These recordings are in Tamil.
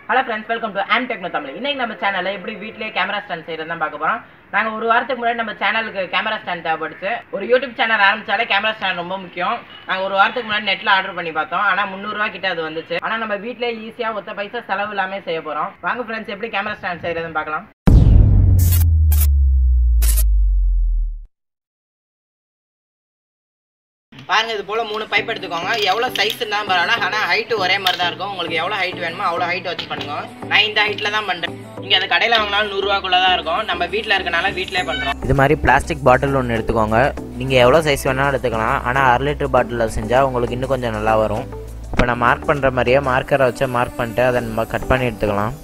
ஹலோ ஃப்ரெண்ட்ஸ் வெல்கம் டு ஆம் டெக்னோ தமிழ் இன்னைக்கு நம்ம சேனலில் எப்படி வீட்லயே கேமரா ஸ்டாண்ட் செய்யறது தான் பார்க்க போகிறோம் நாங்கள் ஒரு வாரத்துக்கு முன்னாடி நம்ம சேனலுக்கு கேமரா ஸ்டாண்ட் தேவைப்படுச்சு ஒரு யூடியூப் சேனல் ஆரம்பிச்சாலே கேமரா ஸ்டாண்ட் ரொம்ப முக்கியம் நாங்கள் ஒரு வாரத்துக்கு முன்னாடி நெட்டில் ஆர்டர் பண்ணி பார்த்தோம் ஆனால் முந்நூறுரூவா கிட்ட அது வந்துச்சு ஆனால் நம்ம வீட்டிலே ஈஸியாக ஒத்த பைசா செலவு இல்லாமல் செய்ய போகிறோம் வாங்க ஃப்ரெண்ட்ஸ் எப்படி கேமரா ஸ்டாண்ட் செய்யறதுன்னு பார்க்கலாம் பாருங்க இது போல மூணு பைப் எடுத்துக்கோங்க எவ்வளவு சைஸ் இருந்தாலும் பரவாயில்ல ஆனா ஹைட் ஒரே மாதிரி தான் இருக்கும் உங்களுக்கு எவ்வளவு ஹைட் வேணுமோ அவ்வளவு ஹைட் வச்சு பண்ணுங்க நான் இந்த ஹைட்ல தான் பண்றேன் நீங்க அது கடையில வாங்கினாலும் நூறுரூவாக்குள்ள தான் இருக்கும் நம்ம வீட்ல இருக்கனால வீட்லயே பண்றோம் இது மாதிரி பிளாஸ்டிக் பாட்டில் ஒன்று எடுத்துக்கோங்க நீங்கள் எவ்வளோ சைஸ் வேணாலும் எடுத்துக்கலாம் ஆனால் அரை லிட்டர் பாட்டிலில் செஞ்சால் உங்களுக்கு இன்னும் கொஞ்சம் நல்லா வரும் இப்போ நான் மார்க் பண்ணுற மாதிரியே மார்க்கரை வச்சு மார்க் பண்ணிட்டு அதை நம்ம கட் பண்ணி எடுத்துக்கலாம்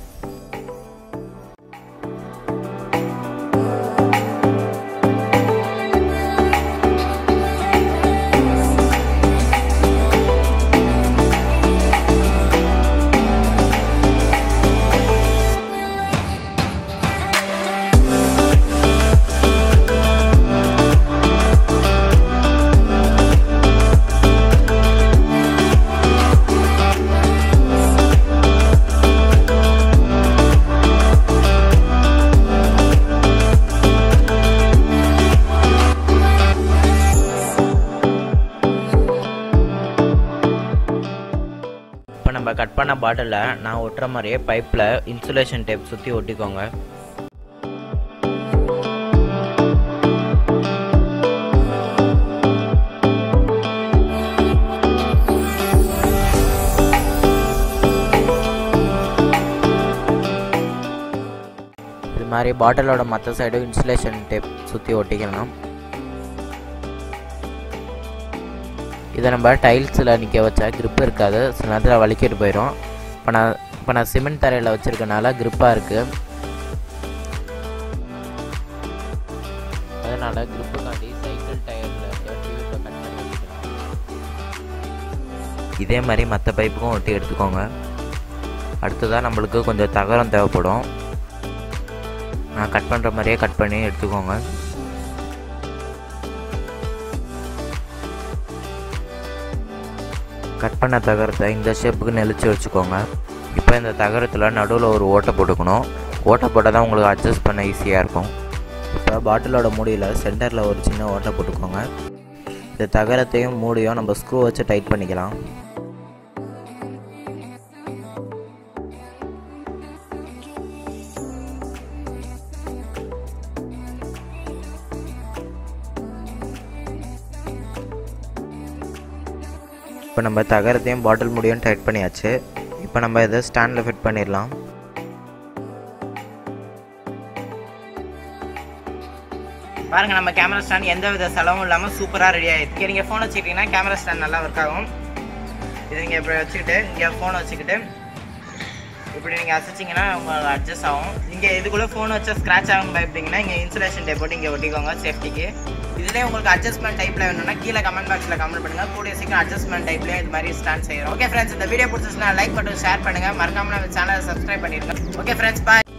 இப்போ நம்ம கட் பண்ண பாட்டிலில் நான் ஒட்டுற மாதிரியே பைப்பில் இன்சுலேஷன் டேப் சுற்றி ஒட்டிக்கோங்க இது மாதிரி பாட்டிலோட மற்ற சைடும் இன்சுலேஷன் டேப் சுற்றி ஒட்டிக்கலாம் இதை நம்ம டைல்ஸில் நிற்க வச்சா grip இருக்காது சில நேரத்தில் வலிக்கிட்டு போயிடும் இப்போ நான் இப்போ நான் சிமெண்ட் தரையில் வச்சுருக்கனால grip-ஆ இருக்குது அதனால் grip-காண்டி சைக்கிள் டயரில் டியூப்பை கட் பண்ணி வச்சுக்கலாம் இதே மாதிரி மற்ற பைப்புக்கும் ஒட்டி எடுத்துக்கோங்க அடுத்ததாக நம்மளுக்கு கொஞ்சம் தகரம் தேவைப்படும் நான் கட் பண்ணுற மாதிரியே கட் பண்ணி எடுத்துக்கோங்க கட் பண்ண தகரத்தை இந்த ஷேப்புக்கு நெளிச்சு வச்சுக்கோங்க இப்போ இந்த தகரத்தில் நடுவில் ஒரு ஓட்டை போட்டுக்கணும் ஓட்டை போட்டால் தான் உங்களுக்கு அட்ஜஸ்ட் பண்ண ஈஸியாக இருக்கும் இப்போ பாட்டிலோட மூடியில் சென்டரில் ஒரு சின்ன ஓட்டை போட்டுக்கோங்க இந்த தகரத்தையும் மூடியும் நம்ம ஸ்க்ரூ வச்சு டைட் பண்ணிக்கலாம் இப்போ நம்ம தகரத்தையும் பாட்டில் முடியும் டைட் பண்ணியாச்சு இப்போ நம்ம இதை ஸ்டாண்டில் ஃபிட் பண்ணிடலாம் பாருங்க நம்ம கேமரா ஸ்டாண்ட் எந்த வித செலவும் இல்லாமல் சூப்பராக ரெடி ஆயிடுச்சு நீங்கள் ஃபோன் வச்சுக்கிட்டீங்கன்னா கேமரா ஸ்டாண்ட் நல்லா ஒர்க் ஆகும் இது நீங்கள் இப்படி வச்சுக்கிட்டு இங்கே ஃபோன் வச்சுக்கிட்டு இப்படி நீங்கள் அசைச்சிங்கன்னா உங்களுக்கு அட்ஜஸ்ட் ஆகும் இங்கே இதுக்குள்ளே ஃபோன் வச்சா ஸ்க்ராச் ஆகும் பயப்பட்டீங்கன்னா இங்கே இன்சுலேஷன் டேப் போட்டு இங்கே ஒட்டிக்கோங்க சேஃப்டிக்கு இதுலேயே உங்களுக்கு அட்ஜஸ்ட்மெண்ட் டைப்பில் வேணும்னா கீழே கமெண்ட் பாக்ஸில் கமெண்ட் பண்ணுங்கள் கூடிய சீக்கிரம் அட்ஜஸ்ட்மெண்ட் டைப்லேயே இது மாதிரி ஸ்டாண்ட் செய்கிறோம் ஓகே ஃப்ரெண்ட்ஸ் இந்த வீடியோ பிடிச்சிச்சுன்னா லைக் பண்ணிட்டு ஷேர் பண்ணுங்கள் மறக்காம நம்ம சேனலை சப்ஸ்கிரைப் பண்ணிடுங்க ஓகே ஃப்ரெண்ட்ஸ் பாய்